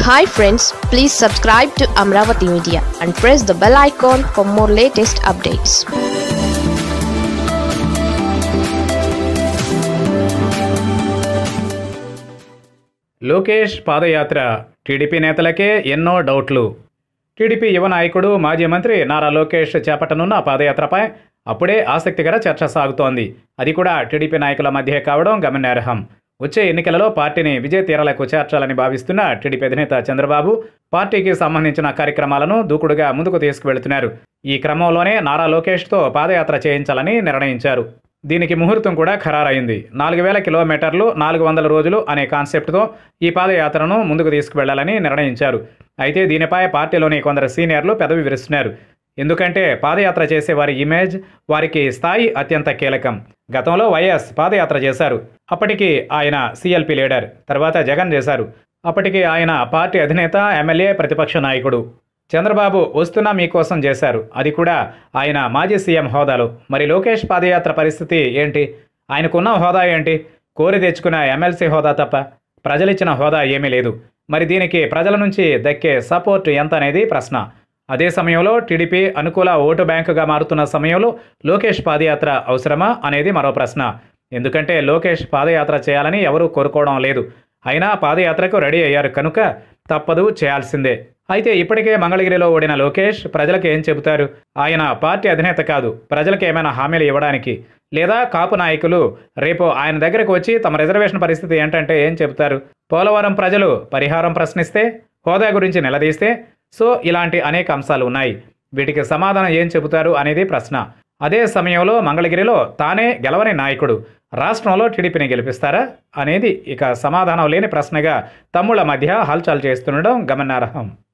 hi friends please subscribe to Amaravati media and press the bell icon for more latest updates Lokesh padayatra TDP నేతలకే ఎన్నో డౌట్లు TDP యువ నాయకుడు మాజీ మంత్రి నారా లోకేష్ చేపట్టనున్న పాదయాత్రపై అప్పుడే ఆసక్తికర చర్చ సాగుతోంది అది కూడా టీడీపీ నాయకుల మధ్య కావడం గమనార్హం వచ్చే ఎన్నికలలో పార్టీని విజయ తీరాలకు చేర్చాలని భావిస్తున్న టీడీపీ అధినేత చంద్రబాబు పార్టీకి సంబంధించిన కార్యక్రమాలను దూకుడుగా ముందుకు తీసుకువెళుతున్నారు ఈ క్రమంలోనే నారా లోకేష్తో పాదయాత్ర చేయించాలని నిర్ణయించారు దీనికి ముహూర్తం కూడా ఖరారైంది నాలుగు వేల కిలోమీటర్లు నాలుగు వందల రోజులు అనే కాన్సెప్ట్తో ఈ పాదయాత్రను ముందుకు తీసుకువెళ్లాలని నిర్ణయించారు అయితే దీనిపై పార్టీలోని కొందరు సీనియర్లు పెదవి విరుస్తున్నారు ఎందుకంటే పాదయాత్ర చేసే వారి ఇమేజ్ వారికి స్థాయి అత్యంత కీలకం గతంలో వైఎస్ పాదయాత్ర చేశారు అప్పటికి ఆయన సీఎల్పీ లీడర్ తర్వాత జగన్ చేశారు అప్పటికి ఆయన పార్టీ అధినేత ఎమ్మెల్యే ప్రతిపక్ష నాయకుడు చంద్రబాబు వస్తున్నా మీకోసం చేశారు అది కూడా ఆయన మాజీ సీఎం హోదాలో మరి లోకేష్ పాదయాత్ర పరిస్థితి ఏంటి ఆయనకున్న హోదా ఏంటి కోరి తెచ్చుకున్న ఎమ్మెల్సీ హోదా తప్ప ప్రజలిచ్చిన హోదా ఏమీ లేదు మరి దీనికి ప్రజల నుంచి దక్కే సపోర్ట్ ఎంత అనేది ప్రశ్న అదే సమయంలో టీడీపీ అనుకూల ఓటు బ్యాంకుగా మారుతున్న సమయంలో లోకేష్ పాదయాత్ర అవసరమా అనేది మరో ప్రశ్న ఎందుకంటే లోకేష్ పాదయాత్ర చేయాలని ఎవరూ కోరుకోవడం లేదు అయినా పాదయాత్రకు రెడీ అయ్యారు కనుక తప్పదు చేయాల్సిందే అయితే ఇప్పటికే మంగళగిరిలో ఓడిన లోకేష్ ప్రజలకు ఏం చెబుతారు ఆయన పార్టీ అధినేత కాదు ప్రజలకు ఏమైనా హామీలు ఇవ్వడానికి లేదా కాపు నాయకులు రేపు ఆయన దగ్గరకు వచ్చి తమ రిజర్వేషన్ పరిస్థితి ఏంటంటే ఏం చెబుతారు పోలవరం ప్రజలు పరిహారం ప్రశ్నిస్తే హోదా గురించి నిలదీస్తే సో ఇలాంటి అనేక అంశాలు ఉన్నాయి వీటికి సమాధానం ఏం చెబుతారు అనేది ప్రశ్న అదే సమయంలో మంగళగిరిలో తానే గెలవని నాయకుడు రాష్ట్రంలో టీడీపీని గెలిపిస్తారా అనేది ఇక సమాధానం లేని ప్రశ్నగా తమ్ముళ్ల మధ్య హల్చల్ చేస్తుండడం గమనార్హం